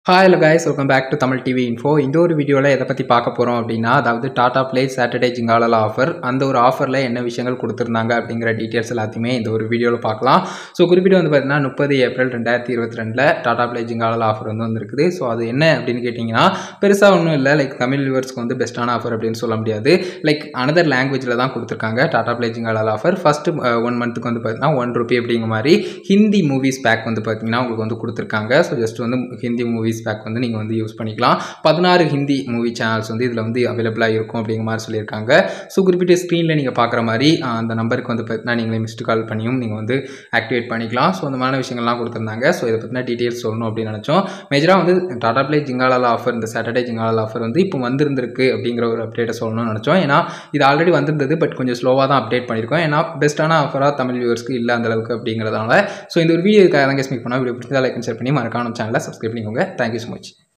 hi hello guys welcome back to Tamil TV info இந்த ஒரு வீடியோவில் எதை பற்றி பார்க்க போகிறோம் அப்படின்னா அதாவது Tata Play Saturday Jhingalala offer அந்த ஒரு ஆஃபரில் என்ன விஷயங்கள் கொடுத்துருந்தாங்க அப்படிங்கிற டீட்டெயில்ஸ் எல்லாத்தையுமே இந்த ஒரு வீடியோவில் பார்க்கலாம் ஸோ குறிப்பிட்டு வந்து பார்த்தீங்கன்னா முப்பது ஏப்ரல் ரெண்டாயிரத்தி இருபத்தி ரெண்டில் டாடா ப்ளே ஜிங்காலா ஆஃபர் வந்து வந்திருக்குது ஸோ அது என்ன அப்படின்னு கேட்டிங்கன்னா பெருசாக ஒன்றும் இல்லை லைக் தமிழ் வியூவர்ஸ்க்கு வந்து பெஸ்ட்டான ஆஃபர் அப்படின்னு சொல்ல முடியாது லைக் அனதர் லாங்குவேஜில் தான் கொடுத்துருக்காங்க Tata Play Jhingalala offer first one மந்த்துக்கு வந்து பார்த்தீங்கன்னா ஒன் ருபி அப்படிங்கிற மாதிரி ஹிந்தி மூவிஸ் பேக் வந்து பார்த்தீங்கன்னா உங்களுக்கு வந்து கொடுத்துருக்காங்க ஸோ ஜஸ்ட் வந்து ஹிந்தி மூவிஸ் பேக் வந்து நீங்கள் வந்து யூஸ் பண்ணிக்கலாம் பதினாறு ஹிந்தி மூவி சேனல்ஸ் வந்து இதில் வந்து அவைலபிளாக இருக்கும் அப்படிங்கிற மாதிரி சொல்லியிருக்காங்க ஸோ குறிப்பிட்ட ஸ்க்ரீனில் நீங்கள் பார்க்குற மாதிரி ஆஹ், அந்த நம்பருக்கு வந்து பார்த்தீங்கன்னா நீங்களே மிஸ்டு கால் பண்ணியும் நீங்கள் வந்து ஆக்டிவேட் பண்ணிக்கலாம் ஸோ அந்த மாதிரி விஷயங்கள்லாம் கொடுத்துருந்தாங்க ஸோ இதை பற்றின டீட்டெயில்ஸ் சொல்லணும் அப்படின்னு நினச்சோம் மேஜராக வந்து டாடா ப்ளே ஜிங்காலால ஆஃபர் இந்த சாட்டர்டே ஜிங்காலால ஆஃபர் வந்து இப்போ வந்திருந்திருக்கு அப்படிங்கிற ஒரு அப்டேட்டை சொல்லணும்னு நினச்சோம் ஏன்னா இது ஆல்ரெடி வந்திருந்தது பட் கொஞ்சம் ஸ்லோவாக தான் அப்டேட் பண்ணியிருக்கோம் ஏன்னா பெஸ்ட்டான ஆஃபராக தமிழ் வியூவர்ஸ்க்கு இல்லை அந்த அளவுக்கு அப்படிங்கிறதுனால ஸோ இந்த ஒரு வீடியோக்காக தான் கெஸ் மீட் பண்ணால் வீடியோ பிடிச்சதா லைக் ஷேர் பண்ணி மறக்காம சேனலை சப்ஸ்கிரைப் பண்ணிக்கோங்க தேங்க்யூ ஸோ மச்